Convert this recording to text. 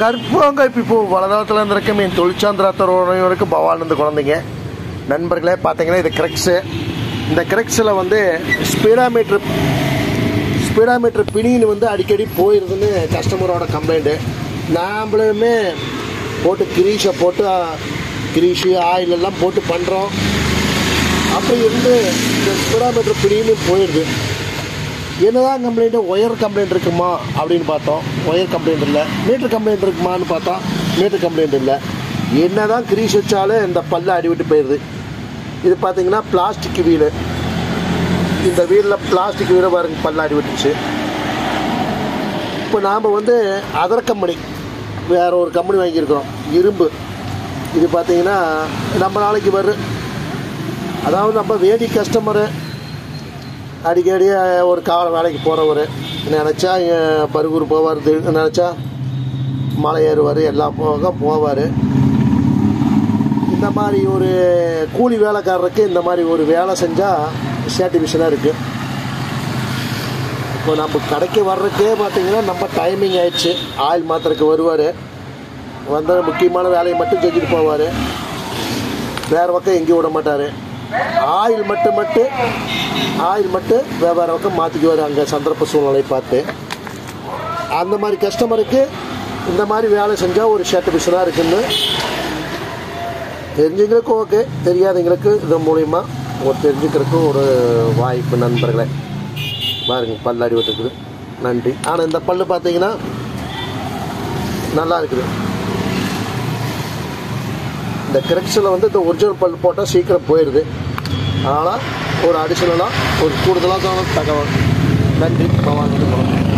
கற்பூரங்காய்ப்பு பூ வளதாரத்தில் இருந்திருக்கும் என் தொழிற்சாந்திரத்தர் வரைக்கும் பவானந்த குழந்தைங்க நண்பர்களே பார்த்தீங்கன்னா இது கிரெக்ஸு இந்த கிரெக்ஸில் வந்து ஸ்பீடாமீட்டர் ஸ்பீடாமீட்டர் பிணின்னு வந்து அடிக்கடி போயிருதுன்னு கஸ்டமரோட கம்ப்ளைண்ட்டு நாம்பளுமே போட்டு கிரீஷை போட்டு கிரீஷு ஆயில் எல்லாம் போட்டு பண்ணுறோம் அப்படி இருந்து இந்த ஸ்பீடாமீட்டர் பிணின்னு போயிடுது என்னதான் கம்ப்ளைண்ட்டு ஒயர் கம்ப்ளைண்ட் இருக்குமா அப்படின்னு பார்த்தோம் ஒயர் கம்ப்ளைண்ட் இல்லை மீட்டர் கம்ப்ளைண்ட் இருக்குமான்னு பார்த்தா மீட்டர் கம்ப்ளைண்ட் இல்லை என்னதான் கிரீஸ் வச்சாலும் இந்த பல்ல அடிவிட்டு போயிடுது இது பார்த்தீங்கன்னா பிளாஸ்டிக் வீலு இந்த வீலில் பிளாஸ்டிக் வீலை பாருங்க பல்ல அடிவிட்டுச்சு இப்போ நாம் வந்து அதர் கம்பெனி வேற ஒரு கம்பெனி வாங்கியிருக்கிறோம் இரும்பு இது பார்த்தீங்கன்னா நம்ம நாளைக்கு வரும் அதாவது நம்ம வேடி கஸ்டமரு அடிக்கடி ஒரு கால வேலைக்கு போகிறவர் நினச்சா பருகூர் போவார் நினச்சா மலை ஏறுவார் எல்லாம் போக போவார் இந்த மாதிரி ஒரு கூலி வேலைக்காரருக்கு இந்த மாதிரி ஒரு வேலை செஞ்சால் சாட்டிஸ்ஃபேக்ஷனாக இருக்குது இப்போ நம்ம கடைக்கு வர்றதுக்கே பார்த்தீங்கன்னா நம்ம டைமிங் ஆயிடுச்சு ஆயில் மாத்திரக்கு வருவார் வந்த முக்கியமான வேலையை மட்டும் செஞ்சுட்டு போவார் வேறு பக்கம் எங்கேயும் விட மாட்டார் ஆயில் மட்டும் மட்டும் ஆயில் மட்டும் வெவ்வேறு பக்கம் மாற்றிக்குவார் அங்கே சந்தர்ப்ப சூழ்நிலை பார்த்து அந்த மாதிரி கஸ்டமருக்கு இந்த மாதிரி வேலை செஞ்சால் ஒரு சாட்டிஸ்ஃபேக்ஷனாக இருக்குன்னு தெரிஞ்சவங்களுக்கு ஓகே தெரியாதவங்களுக்கு இது மூலிமா ஒரு தெரிஞ்சுக்கிறதுக்கும் ஒரு வாய்ப்பு நண்பர்களே பாருங்க பல்லு அடி விட்டுருக்குது நன்றி ஆனால் இந்த பல்லு பார்த்தீங்கன்னா நல்லா இருக்குது இந்த கிரெக்ஸில் வந்து இந்த ஒரிஜினல் பல் போட்டால் சீக்கிரம் போயிடுது அதனால் ஒரு அடிஷ்னலாக ஒரு கூடுதலாக தகவல் நன்றி பவானி